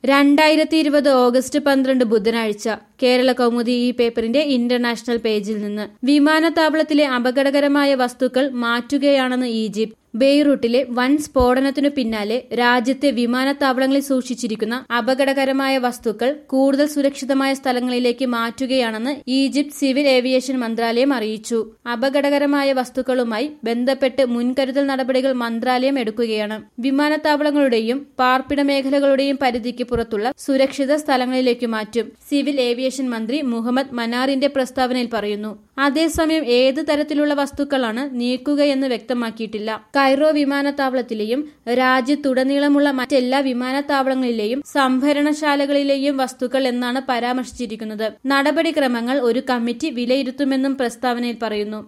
രണ്ടായിരത്തി ഇരുപത് ഓഗസ്റ്റ് പന്ത്രണ്ട് ബുധനാഴ്ച കേരള കൗമുദി ഈ പേപ്പറിന്റെ ഇന്റർനാഷണൽ പേജിൽ നിന്ന് വിമാനത്താവളത്തിലെ അപകടകരമായ വസ്തുക്കൾ മാറ്റുകയാണെന്ന് ഈജിപ്ത് ബെയ്റൂട്ടിലെ വൻ സ്ഫോടനത്തിനു പിന്നാലെ രാജ്യത്തെ വിമാനത്താവളങ്ങളിൽ സൂക്ഷിച്ചിരിക്കുന്ന അപകടകരമായ വസ്തുക്കൾ കൂടുതൽ സുരക്ഷിതമായ സ്ഥലങ്ങളിലേക്ക് മാറ്റുകയാണെന്ന് ഈജിപ്ത് സിവിൽ ഏവിയേഷൻ മന്ത്രാലയം അറിയിച്ചു അപകടകരമായ വസ്തുക്കളുമായി ബന്ധപ്പെട്ട് മുൻകരുതൽ നടപടികൾ മന്ത്രാലയം എടുക്കുകയാണ് വിമാനത്താവളങ്ങളുടെയും പാർപ്പിട മേഖലകളുടെയും പരിധിക്ക് പുറത്തുള്ള സുരക്ഷിത സ്ഥലങ്ങളിലേക്ക് മാറ്റും സിവിൽ ഏവിയേഷൻ മന്ത്രി മുഹമ്മദ് മനാറിന്റെ പ്രസ്താവനയിൽ പറയുന്നു അതേസമയം ഏത് തരത്തിലുള്ള വസ്തുക്കളാണ് നീക്കുകയെന്ന് വ്യക്തമാക്കിയിട്ടില്ല കൈറോ വിമാനത്താവളത്തിലെയും രാജ്യത്തുടനീളമുള്ള മറ്റെല്ലാ വിമാനത്താവളങ്ങളിലെയും സംഭരണശാലകളിലെയും വസ്തുക്കൾ എന്നാണ് പരാമർശിച്ചിരിക്കുന്നത് നടപടിക്രമങ്ങൾ ഒരു കമ്മിറ്റി വിലയിരുത്തുമെന്നും പ്രസ്താവനയിൽ പറയുന്നു